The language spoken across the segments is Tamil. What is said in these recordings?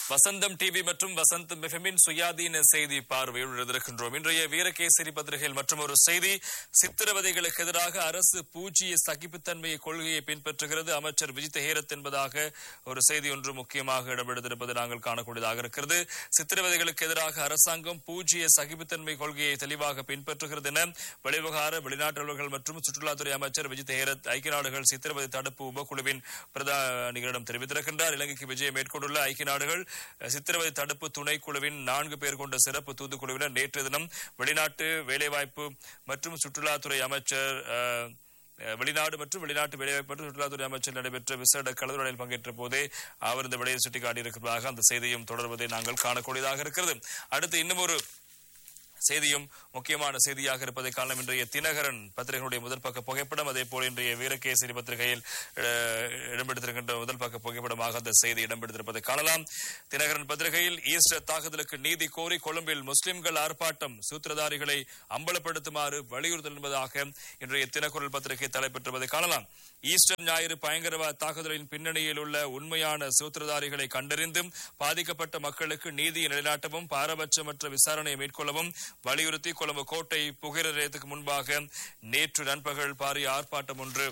வசந்தம் டிவி மற்றும் வசந்தம் எஃப்எம்மின் சுயாதீன செய்தி பார்வையில் எழுதியிருக்கின்றோம் இன்றைய வீரகேசரி பத்திரிகையில் மற்றும் ஒரு செய்தி சித்திரவதைகளுக்கு எதிராக அரசு பூஜ்ய சகிப்புத்தன்மையை கொள்கையை பின்பற்றுகிறது அமைச்சர் விஜித் ஹேரத் என்பதாக ஒரு செய்தி ஒன்று முக்கியமாக இடம்பெடுத்திருப்பது நாங்கள் காணக்கூடியதாக இருக்கிறது சித்திரவதைகளுக்கு எதிராக அரசாங்கம் பூஜ்ய சகிப்புத்தன்மை கொள்கையை தெளிவாக பின்பற்றுகிறது என வெளிவிவகார வெளிநாட்டவர்கள் மற்றும் சுற்றுலாத்துறை அமைச்சர் விஜித் ஹேரத் ஐக்கிய நாடுகள் சித்திரவதை தடுப்பு உபக்குழுவின் பிரதானிகளிடம் தெரிவித்திருக்கின்றார் இலங்கைக்கு விஜயம் மேற்கொண்டுள்ள ஐக்கிய நாடுகள் சித்திரவதை தடுப்பு துணைக்குழுவின் நான்கு பேர் கொண்ட சிறப்பு தூதுக்குழுவினர் நேற்று தினம் வெளிநாட்டு வேலைவாய்ப்பு மற்றும் சுற்றுலாத்துறை அமைச்சர் அஹ், அஹ், வெளிநாடு மற்றும் வெளிநாட்டு வேலைவாய்ப்பு மற்றும் சுற்றுலாத்துறை அமைச்சர் நடைபெற்ற விசேட கலந்துரையாடலில் பங்கேற்ற போதே அவர் இந்த விடையை சுட்டிக்காட்டியிருப்பதாக அந்த செய்தியும் தொடர்வதை நாங்கள் காணக்கூடியதாக இருக்கிறது அடுத்து இன்னும் ஒரு செய்தியும் முக்கியமான செய்தியாக இருப்பதை காரணம் இன்றைய தினகரன் பத்திரிகையினுடைய முதல் பக்க புகைப்படம் அதே போல இன்றைய வீரகேசரி பத்திரிகையில் அஹ், இடம்பெடுத்திருக்கின்ற முதல் பக்க புகைப்படமாக அந்த செய்தி இடம்பெடுத்திருப்பதை காணலாம் தினகரன் பத்திரிகையில் ஈஸ்டர் தாக்குதலுக்கு நீதி கோரி கொழும்பில் முஸ்லிம்கள் ஆர்ப்பாட்டம் சூத்திரதாரிகளை அம்பலப்படுத்துமாறு வலியுறுத்தல் என்பதாக இன்றைய தினக்குரல் பத்திரிகை தலைப்பெற்றுவதை காணலாம் ஈஸ்டர் ஞாயிறு பயங்கரவாத தாக்குதலின் பின்னணியில் உள்ள உண்மையான சூத்திரதாரிகளை கண்டறிந்தும் பாதிக்கப்பட்ட மக்களுக்கு நீதியை நிலைநாட்டவும் பாரபட்சமற்ற விசாரணையை மேற்கொள்ளவும் வலியுறுத்தி கொழும்பு கோட்டை புகையிர நிலையத்துக்கு முன்பாக நேற்று நண்பகல் பாரிய ஆர்ப்பாட்டம் ஒன்று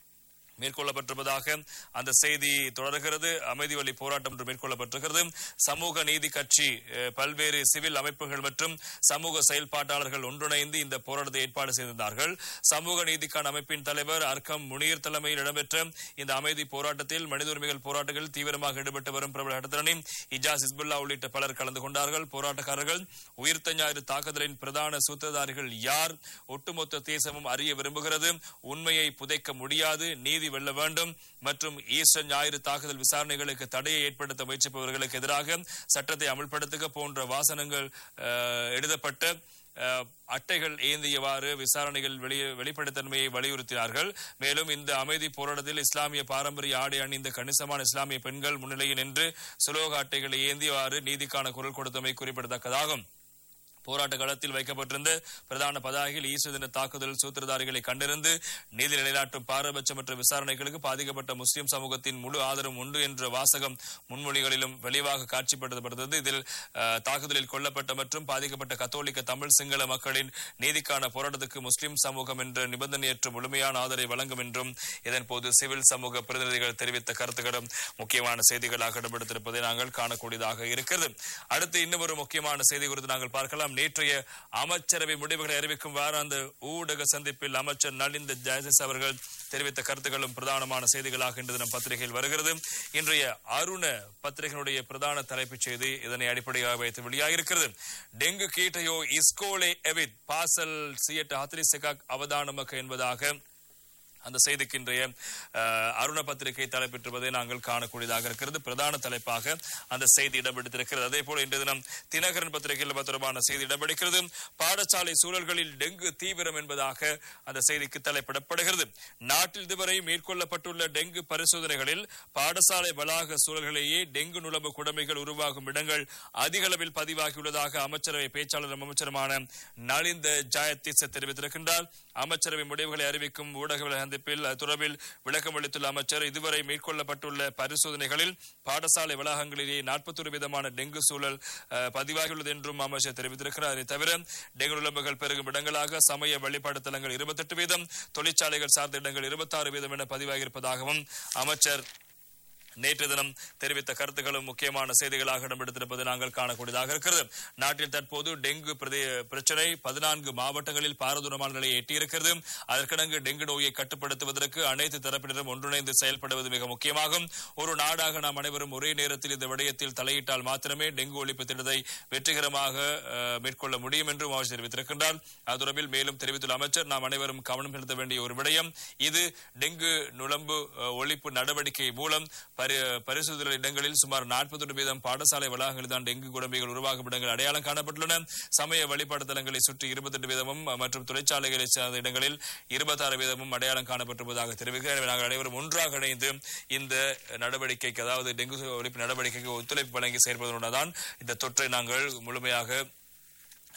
மேற்கொள்ளப்பட்டிருப்பதாக அந்த செய்தி தொடர்கிறது அமைதி வழி போராட்டம் ஒன்று மேற்கொள்ளப்பட்டிருக்கிறது சமூக நீதி கட்சி அஹ், பல்வேறு சிவில் அமைப்புகள் மற்றும் சமூக செயல்பாட்டாளர்கள் ஒன்றிணைந்து இந்த போராட்டத்தை ஏற்பாடு செய்திருந்தார்கள் சமூக நீதிக்கான அமைப்பின் தலைவர் அர்க்கம் முனீர் தலைமையில் இடம்பெற்ற இந்த அமைதி போராட்டத்தில் மனித உரிமைகள் போராட்டங்கள் தீவிரமாக ஈடுபட்டு வரும் பிரபல இடத்தினி இஜாஸ் ஹிஸ்புல்லா உள்ளிட்ட பலர் கலந்து கொண்டார்கள் போராட்டக்காரர்கள் உயிர்த்த ஞாயிறு தாக்குதலின் பிரதான சூத்திரதாரிகள் யார் ஒட்டுமொத்த தேசமும் அறிய விரும்புகிறது உண்மையை புதைக்க முடியாது நீதி வெல்ல வேண்டும் மற்றும் ஈஸ்டர் ஞாயிறு தாக்குதல் விசாரணைகளுக்கு தடையை ஏற்படுத்த முயற்சிப்பவர்களுக்கு எதிராக சட்டத்தை அமல்படுத்துக போன்ற வாசனங்கள் அஹ், எழுதப்பட்ட அஹ், அட்டைகள் ஏந்தியவாறு விசாரணைகள் வெளி- வெளிப்படைத்தன்மையை வலியுறுத்தினார்கள் மேலும் இந்த அமைதி போராட்டத்தில் இஸ்லாமிய பாரம்பரிய ஆடை அணிந்த கணிசமான இஸ்லாமிய பெண்கள் முன்னிலையில் நின்று சுலோக அட்டைகளை ஏந்தியவாறு நீதிக்கான குரல் கொடுத்தமை குறிப்பிடத்தக்கதாகும் போராட்ட களத்தில் வைக்கப்பட்டிருந்த பிரதான பதாகையில் ஈஸ்டர் தின தாக்குதல் சூத்திரதாரிகளை கண்டறிந்து நீதி நிலைநாட்டும் பாரபட்சமற்ற விசாரணைகளுக்கு பாதிக்கப்பட்ட முஸ்லிம் சமூகத்தின் முழு ஆதரவும் உண்டு என்ற வாசகம் முன்மொழிகளிலும் வெளிவாக காட்சிப்படுத்தப்பட்டது இதில் அஹ், தாக்குதலில் கொல்லப்பட்ட மற்றும் பாதிக்கப்பட்ட கத்தோலிக்க தமிழ் சிங்கள மக்களின் நீதிக்கான போராட்டத்துக்கு முஸ்லிம் சமூகம் என்ற நிபந்தனையற்ற முழுமையான ஆதரவை வழங்கும் என்றும் இதன்போது சிவில் சமூக பிரதிநிதிகள் தெரிவித்த கருத்துக்களும் முக்கியமான செய்திகளாக இடம்பெடுத்திருப்பதை நாங்கள் காணக்கூடியதாக இருக்கிறது அடுத்து இன்னும் ஒரு முக்கியமான செய்தி குறித்து நாங்கள் பார்க்கலாம் நேற்றைய அமைச்சரவை முடிவுகளை அறிவிக்கும் வாராந்த ஊடக சந்திப்பில் அமைச்சர் நலிந்த ஜெயசஸ் அவர்கள் தெரிவித்த கருத்துக்களும் பிரதானமான செய்திகளாக இன்று தினம் பத்திரிகையில் வருகிறது இன்றைய அருண பத்திரிகையினுடைய பிரதான தலைப்புச் செய்தி இதனை அடிப்படையாக வைத்து வெளியாகியிருக்கிறது டெங்கு கீட்டையோ இஸ்கோலே எவித் பாசல் சியட் ஹத்ரி செகாக் அவதானமக்க என்பதாக அந்த செய்திக்கு இன்றைய அஹ், அருண பத்திரிகை தலைப்பெற்றுவதை நாங்கள் காணக்கூடியதாக இருக்கிறது பிரதான தலைப்பாக அந்த செய்தி இடம்பெடுத்திருக்கிறது அதே போல இன்றைய தினம் தினகரன் பத்திரிகையில் தொடர்பான செய்தி இடம்பெடுக்கிறது பாடசாலை சூழல்களில் டெங்கு தீவிரம் என்பதாக அந்த செய்திக்கு தலைப்பிடப்படுகிறது நாட்டில் இதுவரை மேற்கொள்ளப்பட்டுள்ள டெங்கு பரிசோதனைகளில் பாடசாலை வளாக சூழல்களிலேயே டெங்கு நுழம்பு குடமைகள் உருவாகும் இடங்கள் அதிக அளவில் பதிவாகியுள்ளதாக அமைச்சரவை பேச்சாளரும் அமைச்சருமான நலிந்த ஜாயத்தீச தெரிவித்திருக்கின்றார் அமைச்சரவை முடிவுகளை அறிவிக்கும் ஊடக சந்திப்பில் அது தொடர்பில் விளக்கம் அளித்துள்ள அமைச்சர் இதுவரை மேற்கொள்ளப்பட்டுள்ள பரிசோதனைகளில் பாடசாலை வளாகங்களிலேயே நாற்பத்தொரு விதமான டெங்கு சூழல் அஹ், பதிவாகியுள்ளது என்றும் அமைச்சர் தெரிவித்திருக்கிறார் அதை தவிர டெங்கு நுழம்புகள் பெருகும் இடங்களாக சமய வழிபாடு தலங்கள் இருபத்தெட்டு வீதம் தொழிற்சாலைகள் சார்ந்த இடங்கள் இருபத்தாறு வீதம் என பதிவாகியிருப்பதாகவும் அமைச்சர் நேற்று தினம் தெரிவித்த கருத்துக்களும் முக்கியமான செய்திகளாக இடம்பெடுத்திருப்பதை நாங்கள் காணக்கூடியதாக இருக்கிறது நாட்டில் தற்போது டெங்கு பிரதே- பிரச்சனை பதினான்கு மாவட்டங்களில் பாரதூரமான நிலையை எட்டியிருக்கிறது அதற்கிணங்கு டெங்கு நோயை கட்டுப்படுத்துவதற்கு அனைத்து தரப்பினரும் ஒன்றிணைந்து செயல்படுவது மிக முக்கியமாகும் ஒரு நாடாக நாம் அனைவரும் ஒரே நேரத்தில் இந்த விடயத்தில் தலையிட்டால் மாத்திரமே டெங்கு ஒழிப்பு திட்டத்தை வெற்றிகரமாக அஹ், மேற்கொள்ள முடியும் என்றும் அவர் தெரிவித்திருக்கின்றார் அது தொடர்பில் மேலும் தெரிவித்துள்ள அமைச்சர் நாம் அனைவரும் கவனம் செலுத்த வேண்டிய ஒரு விடயம் இது டெங்கு நுழம்பு அஹ், ஒழிப்பு நடவடிக்கை மூலம் பரி- பரிசோதனை இடங்களில் சுமார் நாற்பது வீதம் பாடசாலை வளாகங்களில் தான் டெங்கு குடம்பைகள் உருவாகும் இடங்கள் அடையாளம் காணப்பட்டுள்ளன சமய வழிபாடு தலங்களை சுற்றி இருபத்தெட்டு வீதமும் மற்றும் தொழிற்சாலைகளை சார்ந்த இடங்களில் இருபத்தாறு வீதமும் அடையாளம் காணப்பட்டிருப்பதாக தெரிவிக்கிறார் எனவே நாங்கள் அனைவரும் ஒன்றாக இணைந்து இந்த நடவடிக்கைக்கு அதாவது டெங்கு ஒழிப்பு நடவடிக்கைக்கு ஒத்துழைப்பு வழங்கி செயற்படுவதுடன் இந்த தொற்றை நாங்கள் முழுமையாக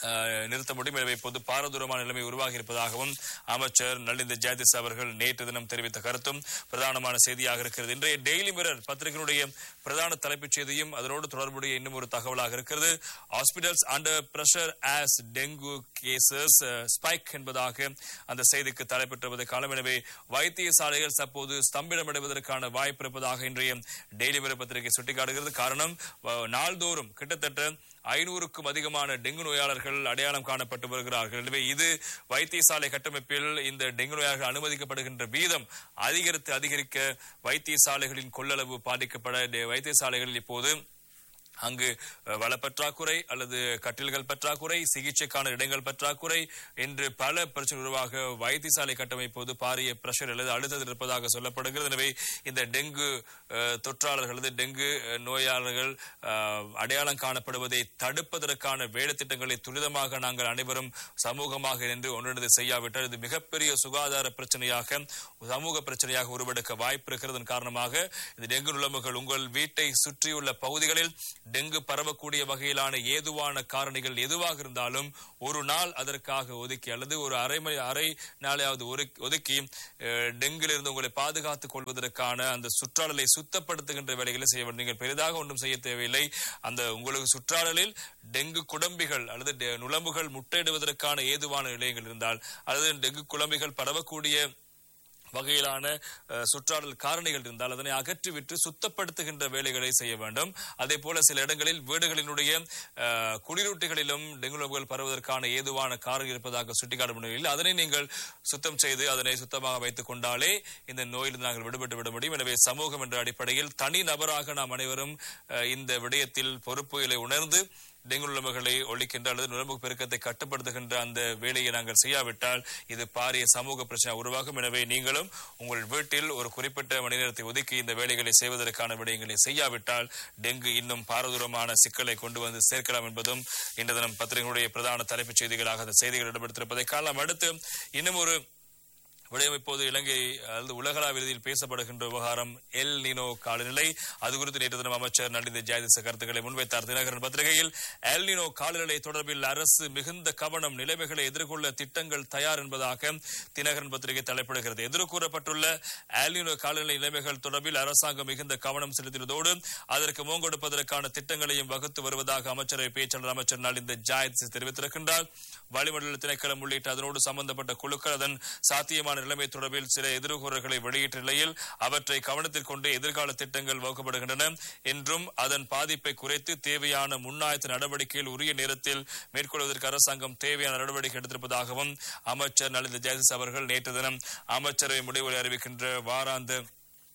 அஹ், நிறுத்த முடியும் எனவே இப்போது பாரதூரமான நிலைமை உருவாகி இருப்பதாகவும் அமைச்சர் நலிந்த ஜெயதிஸ் அவர்கள் நேற்று தினம் தெரிவித்த கருத்தும் பிரதானமான செய்தியாக இருக்கிறது இன்றைய டெய்லி மிரர் பத்திரிகையினுடைய பிரதான தலைப்புச் செய்தியும் அதனோடு தொடர்புடைய இன்னும் ஒரு தகவலாக இருக்கிறது hospitals under pressure as dengue cases spike என்பதாக அந்த செய்திக்கு தலைப்பெற்றுவது காலம் எனவே வைத்தியசாலைகள் தற்போது ஸ்தம்பிடமடைவதற்கான வாய்ப்பு இருப்பதாக இன்றைய டெய்லி மிரர் பத்திரிகை சுட்டிக்காட்டுகிறது காரணம் வ- நாள்தோறும் கிட்டத்தட்ட ஐநூறுக்கும் அதிகமான டெங்கு நோயாளர்கள் அடையாளம் காணப்பட்டு வருகிறார்கள் எனவே இது வைத்தியசாலை கட்டமைப்பில் இந்த டெங்கு நோயாளர்கள் அனுமதிக்கப்படுகின்ற வீதம் அதிகரித்து அதிகரிக்க வைத்தியசாலைகளின் கொள்ளளவு பாதிக்கப்பட டெ- வைத்தியசாலைகளில் இப்போது அங்கு அஹ், வளப்பற்றாக்குறை அல்லது கட்டில்கள் பற்றாக்குறை சிகிச்சைக்கான இடங்கள் பற்றாக்குறை என்று பல பிரச்சனை உருவாக வைத்தியசாலை கட்டமைப்போது பாரிய பிரஷர் அல்லது அழுத்தத்தில் இருப்பதாக சொல்லப்படுகிறது எனவே இந்த டெங்கு அஹ், தொற்றாளர்கள் அல்லது டெங்கு அஹ், நோயாளர்கள் அஹ், அடையாளம் காணப்படுவதை தடுப்பதற்கான வேலை திட்டங்களை துரிதமாக நாங்கள் அனைவரும் சமூகமாக நின்று ஒன்றிணைந்து செய்யாவிட்டால் இது மிகப்பெரிய சுகாதார பிரச்சனையாக சமூக பிரச்சனையாக உருவெடுக்க வாய்ப்பு இருக்கிறதன் காரணமாக இந்த டெங்கு நுழம்புகள் உங்கள் வீட்டை சுற்றியுள்ள பகுதிகளில் டெங்கு பரவக்கூடிய வகையிலான ஏதுவான காரணிகள் எதுவாக இருந்தாலும் ஒரு நாள் அதற்காக ஒதுக்கி அல்லது ஒரு அரை மணி அரை நாளையாவது ஒதுக்கி- ஒதுக்கி அஹ், டெங்கிலிருந்து உங்களை பாதுகாத்துக் கொள்வதற்கான அந்த சுற்றாடலை சுத்தப்படுத்துகின்ற வேலைகளை செய்ய வேண்டும் நீங்கள் பெரிதாக ஒன்றும் செய்ய தேவையில்லை அந்த உங்களுக்கு சுற்றாடலில் டெங்கு குடம்பிகள் அல்லது டெ- நுளம்புகள் முட்டையிடுவதற்கான ஏதுவான நிலையங்கள் இருந்தால் அல்லது டெங்கு குழம்பிகள் பரவக்கூடிய வகையிலான அஹ், சுற்றாடல் காரணிகள் இருந்தால் அதனை அகற்றிவிட்டு சுத்தப்படுத்துகின்ற வேலைகளை செய்ய வேண்டும் அதே போல சில இடங்களில் வீடுகளினுடைய அஹ், குடிரூட்டிகளிலும் டெங்கு நோய்கள் பரவுவதற்கான ஏதுவான காரணம் இருப்பதாக சுட்டிக்காட்டும் நிலையில் அதனை நீங்கள் சுத்தம் செய்து அதனை சுத்தமாக வைத்துக் கொண்டாலே இந்த நோயிலிருந்து நாங்கள் விடுபட்டு விட முடியும் எனவே சமூகம் என்ற அடிப்படையில் தனி நபராக நாம் அனைவரும் அஹ், இந்த விடயத்தில் பொறுப்புகளை உணர்ந்து டெங்கு நுழம்புகளை ஒழிக்கின்ற அல்லது நுழம்பு பெருக்கத்தை கட்டுப்படுத்துகின்ற அந்த வேலையை நாங்கள் செய்யாவிட்டால் இது பாரிய சமூக பிரச்சனை உருவாகும் எனவே நீங்களும் உங்கள் வீட்டில் ஒரு குறிப்பிட்ட மணி நேரத்தை ஒதுக்கி இந்த வேலைகளை செய்வதற்கான விடயங்களை செய்யாவிட்டால் டெங்கு இன்னும் பாரதூரமான சிக்கலை கொண்டு வந்து சேர்க்கலாம் என்பதும் இன்று தினம் பத்திரிகைகளுடைய பிரதான தலைப்புச் செய்திகளாக அந்த செய்திகள் இடம்பெடுத்திருப்பதை காணலாம் அடுத்து இன்னும் ஒரு விடயம் இப்போது இலங்கை அல்லது உலகளாவிய ரீதியில் பேசப்படுகின்ற விவகாரம் எல் நினோ காலநிலை அது குறித்து நேற்று தினம் அமைச்சர் நலிந்த ஜெயதிச கருத்துக்களை முன்வைத்தார் தினகரன் பத்திரிகையில் எல் நினோ காலநிலை தொடர்பில் அரசு மிகுந்த கவனம் நிலைமைகளை எதிர்கொள்ள திட்டங்கள் தயார் என்பதாக தினகரன் பத்திரிகை தலைப்பிடுகிறது எதிர்கூறப்பட்டுள்ள எல் நினோ காலநிலை நிலைமைகள் தொடர்பில் அரசாங்கம் மிகுந்த கவனம் செலுத்தினதோடு அதற்கு முகங்கொடுப்பதற்கான திட்டங்களையும் வகுத்து வருவதாக அமைச்சரவை பேச்சாளர் அமைச்சர் நலிந்த ஜாயத் தெரிவித்திருக்கின்றார் வளிமண்டல திணைக்களம் உள்ளிட்ட அதனோடு சம்பந்தப்பட்ட குழுக்கள் அதன் சாத்தியமான நிலைமை தொடர்பில் சில எதிர்கூறல்களை வெளியிட்ட நிலையில் அவற்றை கவனத்தில் கொண்டு எதிர்கால திட்டங்கள் வகுக்கப்படுகின்றன என்றும் அதன் பாதிப்பை குறைத்து தேவையான முன்னாயத்த நடவடிக்கைகள் உரிய நேரத்தில் மேற்கொள்வதற்கு அரசாங்கம் தேவையான நடவடிக்கை எடுத்திருப்பதாகவும் அமைச்சர் நலிந்த ஜெயதிஸ் அவர்கள் நேற்று தினம் அமைச்சரவை முடிவுகளை அறிவிக்கின்ற வாராந்த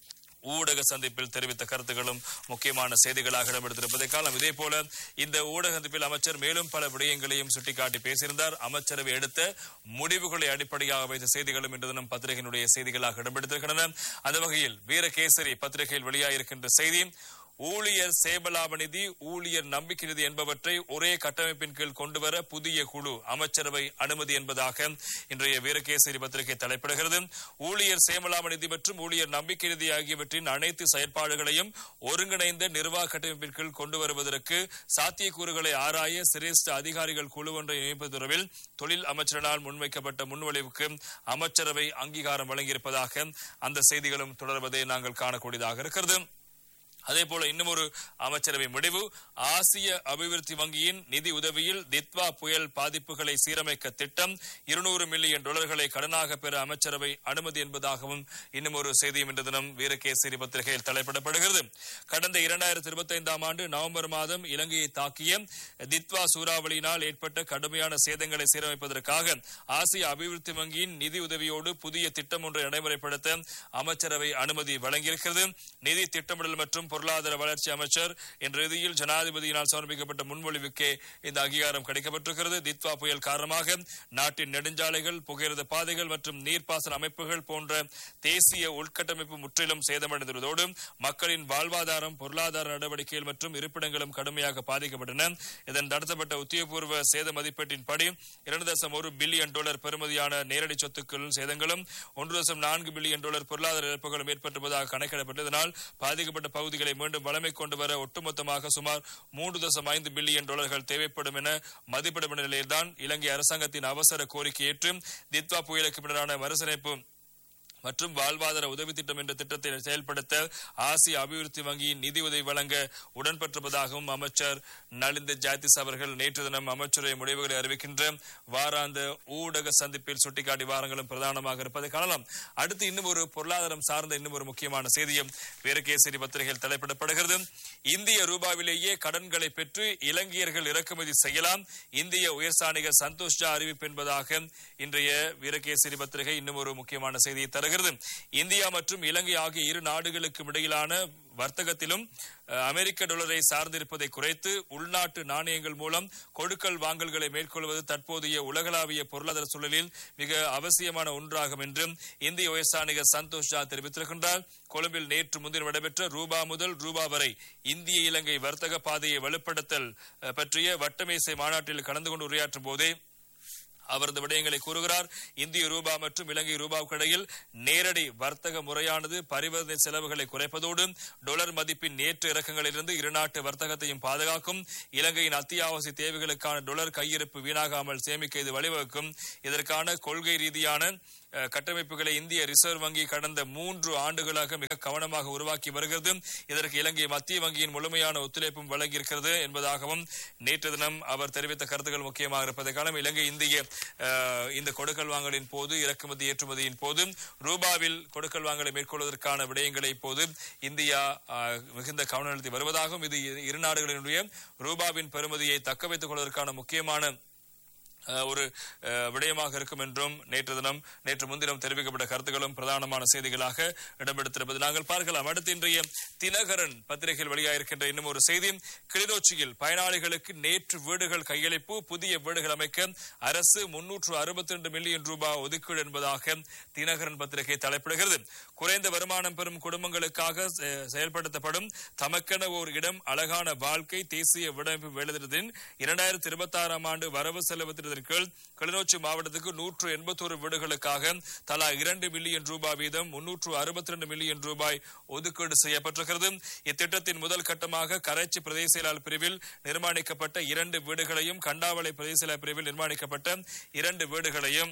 ஊடக சந்திப்பில் தெரிவித்த கருத்துக்களும் முக்கியமான செய்திகளாக இடம்பெடுத்திருப்பதை காலம் இதே போல இந்த ஊடக சந்திப்பில் அமைச்சர் மேலும் பல விடயங்களையும் சுட்டிக்காட்டி பேசியிருந்தார் அமைச்சரவை எடுத்த முடிவுகளை அடிப்படையாக வைத்த செய்திகளும் இன்று தினம் பத்திரிகையினுடைய செய்திகளாக இடம்பெடுத்திருக்கின்றன அந்த வகையில் வீரகேசரி பத்திரிகையில் வெளியாகிருக்கின்ற செய்தி ஊழியர் சேபலாப நிதி ஊழியர் நம்பிக்கை நிதி என்பவற்றை ஒரே கட்டமைப்பின் கீழ் கொண்டுவர புதிய குழு அமைச்சரவை அனுமதி என்பதாக இன்றைய வீரகேசரி பத்திரிகை தலைப்பிடுகிறது ஊழியர் சேமலாப நிதி மற்றும் ஊழியர் நம்பிக்கை நிதி ஆகியவற்றின் அனைத்து செயற்பாடுகளையும் ஒருங்கிணைந்த நிர்வாக கட்டமைப்பின் கீழ் கொண்டு வருவதற்கு சாத்தியக்கூறுகளை ஆராய சிரேஷ்ட அதிகாரிகள் குழு ஒன்றை நியமிப்பது தொடர்பில் தொழில் அமைச்சரினால் முன்வைக்கப்பட்ட முன்வழிவுக்கு அமைச்சரவை அங்கீகாரம் வழங்கியிருப்பதாக அந்த செய்திகளும் தொடர்வதை நாங்கள் காணக்கூடியதாக இருக்கிறது அதே போல இன்னும் ஒரு அமைச்சரவை முடிவு ஆசிய அபிவிருத்தி வங்கியின் நிதி உதவியில் தித்வா புயல் பாதிப்புகளை சீரமைக்க திட்டம் இருநூறு மில்லியன் டாலர்களை கடனாக பெற அமைச்சரவை அனுமதி என்பதாகவும் இன்னும் ஒரு செய்தியும் இன்று தினம் வீரகேசரி பத்திரிகையில் தலைப்பிடப்படுகிறது கடந்த இரண்டாயிரத்தி இருபத்தி ஐந்தாம் ஆண்டு நவம்பர் மாதம் இலங்கையை தாக்கிய தித்வா சூறாவளியினால் ஏற்பட்ட கடுமையான சேதங்களை சீரமைப்பதற்காக ஆசிய அபிவிருத்தி வங்கியின் நிதி உதவியோடு புதிய திட்டம் ஒன்றை நடைமுறைப்படுத்த அமைச்சரவை அனுமதி வழங்கியிருக்கிறது நிதி திட்டமிடல் மற்றும் பொருளாதார வளர்ச்சி அமைச்சர் என்ற இறுதியில் ஜனாதிபதியினால் சமர்ப்பிக்கப்பட்ட முன்மொழிவுக்கே இந்த அங்கீகாரம் கிடைக்கப்பட்டிருக்கிறது தித்வா புயல் காரணமாக நாட்டின் நெடுஞ்சாலைகள் புகையிரத பாதைகள் மற்றும் நீர்ப்பாசன அமைப்புகள் போன்ற தேசிய உள்கட்டமைப்பு முற்றிலும் சேதமடைந்துள்ளதோடு மக்களின் வாழ்வாதாரம் பொருளாதார நடவடிக்கைகள் மற்றும் இருப்பிடங்களும் கடுமையாக பாதிக்கப்பட்டன இதன் நடத்தப்பட்ட உத்தியோகபூர்வ சேத மதிப்பீட்டின்படி இரண்டு தசம் ஒரு பில்லியன் டாலர் பெறுமதியான நேரடி சொத்துக்கள் சேதங்களும் ஒன்று தசம் நான்கு பில்லியன் டாலர் பொருளாதார இழப்புகளும் ஏற்பட்டிருப்பதாக கணக்கிடப்பட்டு இதனால் பாதிக்கப்பட்ட பகுதிகளில் சந்தைகளை மீண்டும் வளமை கொண்டு வர ஒட்டுமொத்தமாக சுமார் மூன்று தசம் ஐந்து பில்லியன் டாலர்கள் தேவைப்படும் என மதிப்பிடும் நிலையில்தான் இலங்கை அரசாங்கத்தின் அவசர கோரிக்கை ஏற்று தித்வா புயலுக்கு பின்னரான மறுசீரமைப்பு மற்றும் வாழ்வாதார உதவி திட்டம் என்ற திட்டத்தை செயல்படுத்த ஆசிய அபிவிருத்தி வங்கியின் நிதி உதவி வழங்க உடன்பட்டிருப்பதாகவும் அமைச்சர் நலிந்த ஜாத்திஸ் அவர்கள் நேற்று தினம் அமைச்சரவை முடிவுகளை அறிவிக்கின்ற வாராந்த ஊடக சந்திப்பில் சுட்டிக்காட்டி வாரங்களும் பிரதானமாக இருப்பதை காணலாம் அடுத்து இன்னும் ஒரு பொருளாதாரம் சார்ந்த இன்னும் ஒரு முக்கியமான செய்தியும் வீரகேசரி பத்திரிகையில் தலைப்பிடப்படுகிறது இந்திய ரூபாவிலேயே கடன்களை பெற்று இலங்கையர்கள் இறக்குமதி செய்யலாம் இந்திய உயர்சாணிகர் சந்தோஷ் ஜா அறிவிப்பு என்பதாக இன்றைய வீரகேசரி பத்திரிகை இன்னும் ஒரு முக்கியமான செய்தியை தருகிறது இந்தியா மற்றும் இலங்கை ஆகிய இரு நாடுகளுக்கும் இடையிலான வர்த்தகத்திலும் அஹ், அமெரிக்க டாலரை சார்ந்திருப்பதை குறைத்து உள்நாட்டு நாணயங்கள் மூலம் கொடுக்கல் வாங்கல்களை மேற்கொள்வது தற்போதைய உலகளாவிய பொருளாதார சூழலில் மிக அவசியமான ஒன்றாகும் என்றும் இந்திய உயர்சாணிகர் சந்தோஷ் ஜா தெரிவித்திருக்கின்றார் கொழும்பில் நேற்று முன்தினம் நடைபெற்ற ரூபா முதல் ரூபா வரை இந்திய இலங்கை வர்த்தக பாதையை வலுப்படுத்தல் அஹ், பற்றிய வட்டமேசை மாநாட்டில் கலந்து கொண்டு உரையாற்றும் போதே அவர் இந்த விடயங்களை கூறுகிறார் இந்திய ரூபா மற்றும் இலங்கை ரூபாவுக்கு இடையில் நேரடி வர்த்தக முறையானது பரிவர்த்தனை செலவுகளை குறைப்பதோடு டொலர் மதிப்பின் நேற்று இறக்கங்களிலிருந்து இருநாட்டு வர்த்தகத்தையும் பாதுகாக்கும் இலங்கையின் அத்தியாவசிய தேவைகளுக்கான டொலர் கையிருப்பு வீணாகாமல் சேமிக்க இது வழிவகுக்கும் இதற்கான கொள்கை ரீதியான அஹ், கட்டமைப்புகளை இந்திய ரிசர்வ் வங்கி கடந்த மூன்று ஆண்டுகளாக மிக கவனமாக உருவாக்கி வருகிறது இதற்கு இலங்கை மத்திய வங்கியின் முழுமையான ஒத்துழைப்பும் வழங்கியிருக்கிறது என்பதாகவும் நேற்று தினம் அவர் தெரிவித்த கருத்துக்கள் முக்கியமாக இருப்பதை காலம் இலங்கை இந்திய அஹ், இந்த கொடுக்கல் வாங்கலின் போது இறக்குமதி ஏற்றுமதியின் போது ரூபாவில் கொடுக்கல் வாங்கலை மேற்கொள்வதற்கான விடயங்களை இப்போது இந்தியா அஹ், மிகுந்த கவனம் செலுத்தி வருவதாகவும் இது இரு நாடுகளினுடைய ரூபாவின் பெறுமதியை தக்க வைத்துக் கொள்வதற்கான முக்கியமான அஹ், ஒரு அஹ், விடயமாக இருக்கும் என்றும் நேற்று தினம் நேற்று முன்தினம் தெரிவிக்கப்பட்ட கருத்துக்களும் பிரதானமான செய்திகளாக இடம்பெடுத்திருப்பது நாங்கள் பார்க்கலாம் அடுத்து இன்றைய தினகரன் பத்திரிகையில் வெளியாகிருக்கின்ற இன்னும் ஒரு செய்தி கிளிநொச்சியில் பயனாளிகளுக்கு நேற்று வீடுகள் கையளிப்பு புதிய வீடுகள் அமைக்க அரசு முன்னூற்று அறுபத்தி ரெண்டு மில்லியன் ரூபாய் ஒதுக்கீடு என்பதாக தினகரன் பத்திரிகை தலைப்பிடுகிறது குறைந்த வருமானம் பெறும் குடும்பங்களுக்காக செ- செயல்படுத்தப்படும் தமக்கென ஓர் இடம் அழகான வாழ்க்கை தேசிய விடமைப்பு வேலைத்திட்டத்தின் இரண்டாயிரத்தி இருபத்தி ஆறாம் ஆண்டு வரவு செலவு திட்டத்தின் கீழ் கிளிநொச்சி மாவட்டத்துக்கு நூற்று எண்பத்தோரு வீடுகளுக்காக தலா இரண்டு மில்லியன் ரூபாய் வீதம் முன்னூற்று அறுபத்தி ரெண்டு மில்லியன் ரூபாய் ஒதுக்கீடு செய்யப்பட்டிருக்கிறது இத்திட்டத்தின் முதல் கட்டமாக கரைச்சி பிரதேச செயலாளர் பிரிவில் நிர்மாணிக்கப்பட்ட இரண்டு வீடுகளையும் கண்டாவளை பிரதேச செயலாளர் பிரிவில் நிர்மாணிக்கப்பட்ட இரண்டு வீடுகளையும்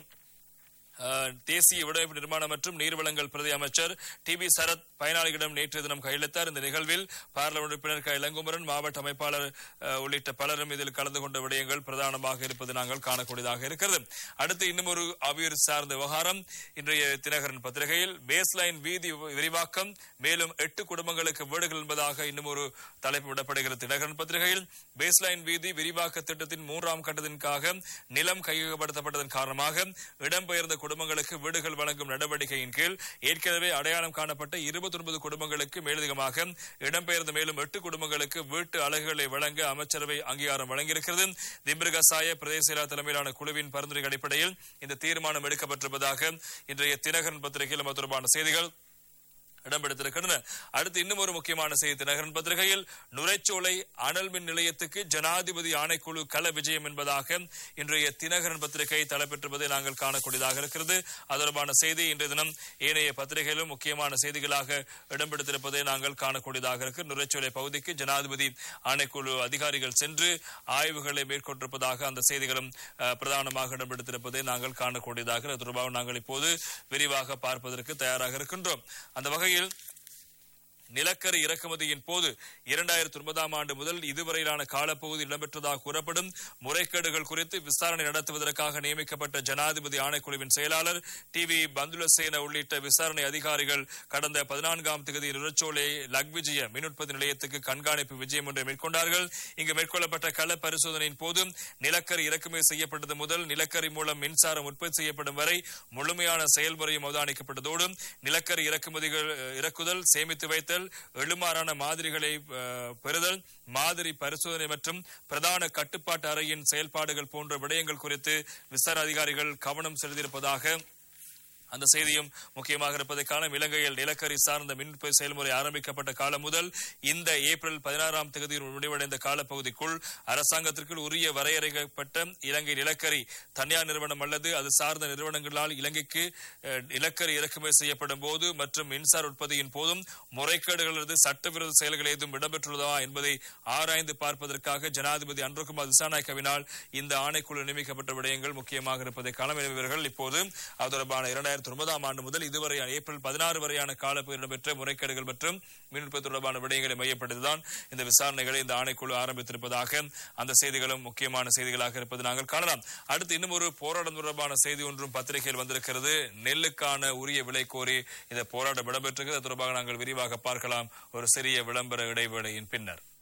அஹ், தேசிய விடைப்பு நிர்மாணம் மற்றும் நீர்வளங்கள் பிரதி அமைச்சர் டி பி சரத் பயனாளிகளிடம் நேற்று தினம் கையளித்தார் இந்த நிகழ்வில் பார்லமெண்ட் உறுப்பினர் க இளங்குமரன் மாவட்ட அமைப்பாளர் அஹ், உள்ளிட்ட பலரும் இதில் கலந்து கொண்ட விடயங்கள் பிரதானமாக இருப்பது நாங்கள் காணக்கூடியதாக இருக்கிறது அடுத்து இன்னும் ஒரு அபிவிருத்தி சார்ந்த விவகாரம் இன்றைய தினகரன் பத்திரிகையில் பேஸ்லைன் வீதி விரிவாக்கம் மேலும் எட்டு குடும்பங்களுக்கு வீடுகள் என்பதாக இன்னும் ஒரு தலைப்பு விடப்படுகிறது தினகரன் பத்திரிகையில் பேஸ்லைன் வீதி விரிவாக்க திட்டத்தின் மூன்றாம் கட்டத்திற்காக நிலம் கையகப்படுத்தப்பட்டதன் காரணமாக இடம்பெயர்ந்த குடும்பங்களுக்கு வீடுகள் வழங்கும் நடவடிக்கையின் கீழ் ஏற்கனவே அடையாளம் காணப்பட்ட இருபத்தி ஒன்பது குடும்பங்களுக்கு மேலதிகமாக இடம்பெயர்ந்த மேலும் எட்டு குடும்பங்களுக்கு வீட்டு அலகுகளை வழங்க அமைச்சரவை அங்கீகாரம் வழங்கியிருக்கிறது திம்பிரகசாய பிரதேச செயலாளர் தலைமையிலான குழுவின் பரிந்துரை அடிப்படையில் இந்த தீர்மானம் எடுக்கப்பட்டிருப்பதாக இன்றைய தினகரன் பத்திரிகையில் அது தொடர்பான செய்திகள் இடம்பெடுத்திருக்கின்றன அடுத்து இன்னும் ஒரு முக்கியமான செய்தி தினகரன் பத்திரிகையில் நுரைச்சோலை அனல் மின் நிலையத்துக்கு ஜனாதிபதி ஆணைக்குழு கள விஜயம் என்பதாக இன்றைய தினகரன் பத்திரிகை தலைப்பெற்றிருப்பதை நாங்கள் காணக்கூடியதாக இருக்கிறது அது தொடர்பான செய்தி இன்றைய தினம் ஏனைய பத்திரிகையிலும் முக்கியமான செய்திகளாக இடம்பெடுத்திருப்பதை நாங்கள் காணக்கூடியதாக இருக்கு நுரைச்சோலை பகுதிக்கு ஜனாதிபதி ஆணைக்குழு அதிகாரிகள் சென்று ஆய்வுகளை மேற்கொண்டிருப்பதாக அந்த செய்திகளும் அஹ், பிரதானமாக இடம்பெடுத்திருப்பதை நாங்கள் காணக்கூடியதாக இருக்கு. அது தொடர்பாக நாங்கள் இப்போது விரிவாக பார்ப்பதற்கு தயாராக இருக்கின்றோம் அந்த வகையில் நிலக்கரி இறக்குமதியின் போது இரண்டாயிரத்தி ஒன்பதாம் ஆண்டு முதல் இதுவரையிலான காலப்பகுதி இடம்பெற்றதாக கூறப்படும் முறைகேடுகள் குறித்து விசாரணை நடத்துவதற்காக நியமிக்கப்பட்ட ஜனாதிபதி ஆணைக்குழுவின் செயலாளர் டி வி பந்துலசேன உள்ளிட்ட விசாரணை அதிகாரிகள் கடந்த பதினான்காம் தேதி நிறச்சோலை லக்விஜய மின் உற்பத்தி நிலையத்துக்கு கண்காணிப்பு விஜயம் ஒன்றை மேற்கொண்டார்கள் இங்கு மேற்கொள்ளப்பட்ட கள பரிசோதனையின் போது நிலக்கரி இறக்குமதி செய்யப்பட்டது முதல் நிலக்கரி மூலம் மின்சாரம் உற்பத்தி செய்யப்படும் வரை முழுமையான செயல்முறையும் அவதானிக்கப்பட்டதோடு நிலக்கரி இறக்குமதிகள் இறக்குதல் சேமித்து வைத்தல் எழுமாறான மாதிரிகளை அஹ், பெறுதல் மாதிரி பரிசோதனை மற்றும் பிரதான கட்டுப்பாட்டு அறையின் செயல்பாடுகள் போன்ற விடயங்கள் குறித்து விசாரணை அதிகாரிகள் கவனம் செலுத்தியிருப்பதாக அந்த செய்தியும் முக்கியமாக இருப்பதை காலம் இலங்கையில் நிலக்கரி சார்ந்த மின் உற்பத்தி செயல்முறை ஆரம்பிக்கப்பட்ட காலம் முதல் இந்த ஏப்ரல் பதினாறாம் தேதியில் முடிவடைந்த காலப்பகுதிக்குள் அரசாங்கத்திற்கு உரிய வரையறைக்கப்பட்ட இலங்கை நிலக்கரி தனியார் நிறுவனம் அல்லது அது சார்ந்த நிறுவனங்களால் இலங்கைக்கு அஹ், நிலக்கரி இறக்குமதி செய்யப்படும் போது மற்றும் மின்சார உற்பத்தியின் போதும் முறைகேடுகள் அல்லது சட்டவிரோத செயல்கள் ஏதும் இடம்பெற்றுள்ளதா என்பதை ஆராய்ந்து பார்ப்பதற்காக ஜனாதிபதி அன்ருகுமார் திசாநாயக்கவினால் இந்த ஆணைக்குழு நியமிக்கப்பட்ட விடயங்கள் முக்கியமாக இருப்பதை காலம் இவர்கள் இப்போது அது தொடர்பான இரண்டாயிரத்தி ஒன்பதாம் ஆண்டு முதல் இதுவரை ஏப்ரல் பதினாறு வரையான காலப்பகுதியில் இடம்பெற்ற முறைகேடுகள் மற்றும் மின் உற்பத்தி தொடர்பான விடயங்களை மையப்படுத்திதான் இந்த விசாரணைகளை இந்த ஆணைக்குழு ஆரம்பித்திருப்பதாக அந்த செய்திகளும் முக்கியமான செய்திகளாக இருப்பது நாங்கள் காணலாம் அடுத்து இன்னும் ஒரு போராட்டம் தொடர்பான செய்தி ஒன்றும் பத்திரிகையில் வந்திருக்கிறது நெல்லுக்கான உரிய விலை கோரி இந்த போராட்டம் இடம்பெற்றிருக்கிறது அது தொடர்பாக நாங்கள் விரிவாக பார்க்கலாம் ஒரு சிறிய விளம்பர இடைவேளையின் பின்னர்